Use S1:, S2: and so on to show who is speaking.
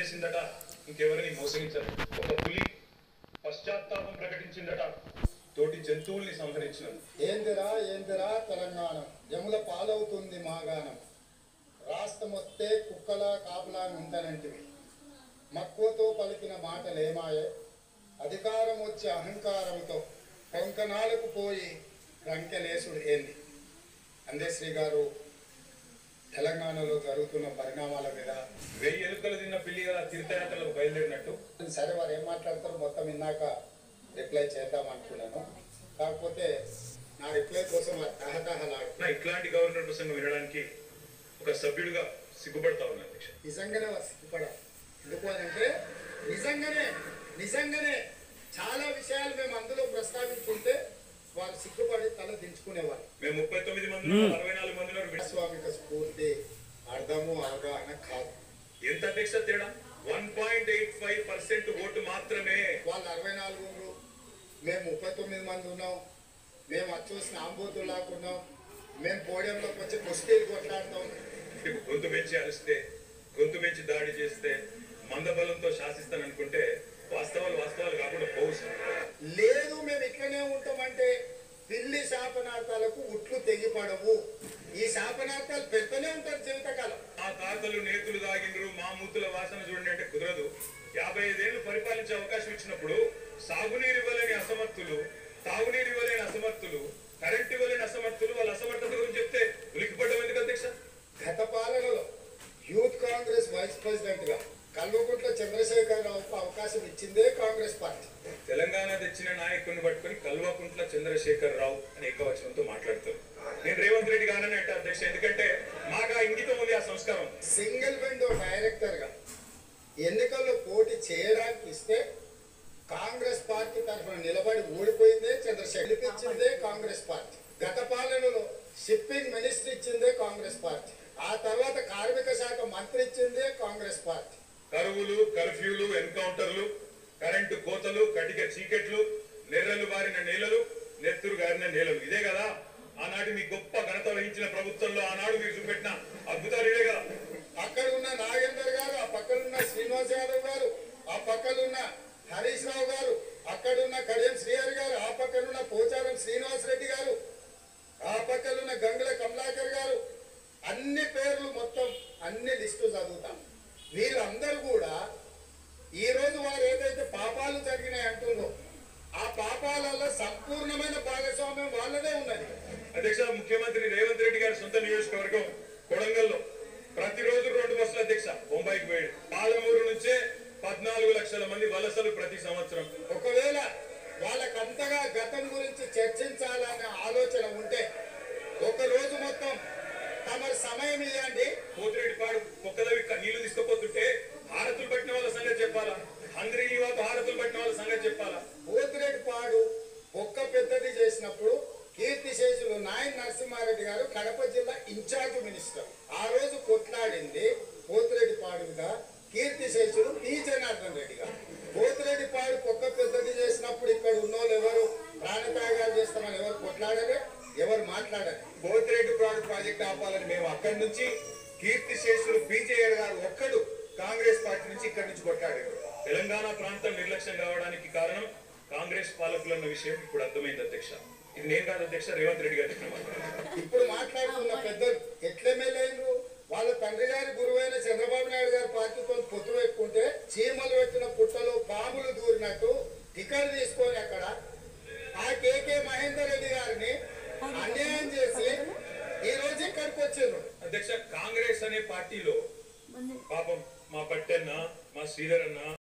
S1: చేసిందట ఇంకెవరిని మోసగించదు ఒక పులి పశ్చాత్తాపం ప్రకటించిందట తోటి జంతువుల్ని సంహరించినది
S2: ఏందిరా ఏందిరా తెలంగాణ జముల పాలవుతుంది మాగాణం రాష్ట్రం వస్తే కుక్కలా కాపులా ఉందనంటివి మక్కువతో పలికిన మాటలేమాయే అధికారం వచ్చే అహంకారంతో కొంకనాలకు పోయి రంకెలేసుడు ఏంది అందేశ్రీ గారు తెలంగాణలో జరుగుతున్న పరిణామాల మీద
S1: వెయ్యి ఎలుకలు తిన్న పిల్లి గల తీర్థయాత్రలకు బయలుదేరినట్టు
S2: సరే వారు ఏం మాట్లాడతారో మొత్తం ఇందాక రిప్లై చేద్దాం అనుకున్నాను కాకపోతే నా రిప్లై కోసం వారు తహతహలాడు
S1: నా ఇట్లాంటి గవర్నర్ ప్రసంగం వినడానికి ఒక సభ్యుడిగా సిగ్గుపడతా ఉన్నా అధ్యక్ష
S2: నిజంగానే వారు సిగ్గుపడాలి ఎందుకు అని అంటే నిజంగానే నిజంగానే చాలా విషయాలు మేము అందులో ప్రస్తావించుకుంటే వారు సిగ్గుపడి తల దించుకునేవారు
S1: మేము ముప్పై తొమ్మిది మంది అరవై నాలుగు మందిలో విడ-
S2: ప్రజాస్వామిక స్ఫూర్తి అర్థము అవగాహన కాదు
S1: ఎంత అధ్యక్ష తేడా one point eight five percent vote మాత్రమే
S2: వాళ్ళు అరవై నాలుగు ఉన్నారు మేము ముప్పై తొమ్మిది మంది ఉన్నాం మేము అచ్చూసిన ఆంబోతులు లాక్కున్నాం మేము పోడియంలోకి వచ్చి కుస్తీలు కొట్లాడతాం
S1: ఇప్పుడు గొంతు పెంచి అరిస్తే గొంతు పెంచి దాడి చేస్తే మందబలంతో శాసిస్తాననుకుంటే వాస్తవాలు వాస్తవాలు కాకుండా పోవు సార్.
S2: లేదు మేము ఇట్లనే ఉంటామంటే పిల్లి శాపనార్థాలకు ఉట్లు తెగిపడవు ఈ శాపనార్థాలు పెడుతూనే ఉంటారు జీవితకాలం
S1: మా తాతలు నేతులు దాగిండ్రు మా మూతుల వాసన చూడండి అంటే కుదరదు యాభై ఐదేళ్లు పరిపాలించే అవకాశం ఇచ్చినప్పుడు సాగునీరు ఇవ్వలేని అసమర్థులు తాగునీరు ఇవ్వలేని అసమర్థులు కరెంట్ ఇవ్వలేని అసమర్థులు వాళ్ళ అసమర్థత గురించి చెప్తే ఉలికిపడ్డం ఎందుకు అధ్యక్ష
S2: గత పాలనలో యూత్ కాంగ్రెస్ వైస్ ప్రెసిడెంట్ గా కల్వకుంట్ల చంద్రశేఖర్ రావుకు అవకాశం ఇచ్చిందే కాంగ్రెస్ పార్టీ
S1: తెలంగాణ తెచ్చిన నాయకుడిని పట్టుకొని కల్వకుంట్ల చంద్రశేఖర్ రావు అని ఏకవచనంతో మాట్లాడతారు నేను రేవంత్ రెడ్డి గానని అంటే అధ్యక్ష ఎందుకంటే మాకు ఆ ఇంగితం ఉంది ఆ సంస్కారం
S2: సింగిల్ విండో డైరెక్టర్ గా ఎన్నికల్లో పోటీ చేయడానికి ఇస్తే కాంగ్రెస్ పార్టీ తరఫున నిలబడి ఓడిపోయిందే చంద్రశేఖర్ గెలిపించిందే కాంగ్రెస్ పార్టీ గత పాలనలో షిప్పింగ్ మినిస్టర్ ఇచ్చిందే కాంగ్రెస్ పార్టీ ఆ తర్వాత కార్మిక శాఖ మంత్రి ఇచ్చిందే కాంగ్రెస్ పార్టీ
S1: కరువులు కర్ఫ్యూలు ఎన్కౌంటర్లు కరెంటు కోతలు కటిక చీకట్లు నెర్రలు బారిన నేలలు నెత్తురు గారిన నేలలు ఇదే కదా ఆనాటి మీ గొప్ప ఘనత వహించిన ప్రభుత్వంలో ఆనాడు మీరు చూపెట్టిన అద్భుతాలు ఇవే కదా
S2: అక్కడ ఉన్న నాగేందర్ గారు ఆ పక్కన ఉన్న శ్రీనివాస్ యాదవ్ గారు ఆ పక్కన ఉన్న హరీష్ రావు గారు అక్కడున్న కడియం శ్రీహరి గారు ఆ పక్కన ఉన్న పోచారం శ్రీనివాస్ రెడ్డి గారు ఆ పక్కన ఉన్న గంగుల కమలాకర్ గారు అన్ని పేర్లు మొత్తం అన్ని లిస్టు చదువుతాం వీళ్ళందరూ కూడా ఈ రోజు వారు ఏదైతే పాపాలు జరిగినాయి అంటుందో ఆ పాపాలలో సంపూర్ణమైన భాగస్వామ్యం వాళ్ళదే ఉన్నది
S1: అధ్యక్ష ముఖ్యమంత్రి రేవంత్ రెడ్డి గారి సొంత నియోజకవర్గం కొడంగల్లో ప్రతిరోజు రెండు బస్సులు అధ్యక్ష బొంబాయికి పోయాడు పాలమూరు నుంచే పద్నాలుగు లక్షల మంది వలసలు ప్రతి సంవత్సరం
S2: ఒకవేళ వాళ్ళకంతగా గతం గురించి చర్చించాలనే ఆలోచన ఉంటే ఒక రోజు మొత్తం తమ సమయం ఇవ్వండి
S1: పోతిరెడ్డిపాడు పొక్కలవి నీళ్లు తీసుకుపోతుంటే హారతులు పట్టిన వాళ్ళ సంగతి చెప్పాలా హంద్రీ యువత హారతులు పట్టిన వాళ్ళ సంగతి చెప్పాలా
S2: పోతిరెడ్డి పాడు ఒక్క పెద్దది చేసినప్పుడు కీర్తి శేషులు నాయన్ నరసింహారెడ్డి గారు కడప జిల్లా ఇన్ఛార్జ్ మినిస్టర్ ఆ రోజు కొట్లాడింది పోతిరెడ్డి పాడుగా కీర్తి శేషులు పి జనార్దన్ రెడ్డి గారు పోతిరెడ్డి పాడు ఒక్క పెద్దది చేసినప్పుడు ఇక్కడ ఉన్నోళ్ళు ఎవరు ప్రాణత్యాగాలు చేస్తామని ఎవరు కొట్లాడలే ఎవరు మాట్లాడారు
S3: పోతిరెడ్డి ప్రాడు ప్రాజెక్ట్ ఆపాలని మేము అక్కడి నుంచి కీర్తి శేషులు పీజేఆర్ గారు ఒక్కడు కాంగ్రెస్ పార్టీ నుంచి ఇక్కడి నుంచి కొట్టాడు
S1: తెలంగాణ ప్రాంతం నిర్లక్ష్యం కావడానికి కారణం కాంగ్రెస్ పాలకులన్న విషయం ఇప్పుడు అర్థమైంది అధ్యక్ష ఇది నేను కాదు అధ్యక్ష రేవంత్ రెడ్డి గారు చెప్పిన మాట.
S2: ఇప్పుడు మాట్లాడుతున్న పెద్దలు ఎట్లెమ్మెల్యేలు వాళ్ళ తండ్రి గారి గురువైన చంద్రబాబు నాయుడు గారి పార్టీతో పొత్తు పెట్టుకుంటే చీమలు పెట్టిన పుట్టలో పాములు దూరినట్టు టికెట్ తీసుకొని అక్కడ ఆ కేకే మహేందర్ రెడ్డి గారిని అన్యాయం చేసి ఈ రోజు ఇక్కడికి వచ్చారు
S1: అధ్యక్ష కాంగ్రెస్ అనే పార్టీలో పాపం మా పట్టన్న మా శ్రీధర్ అన్న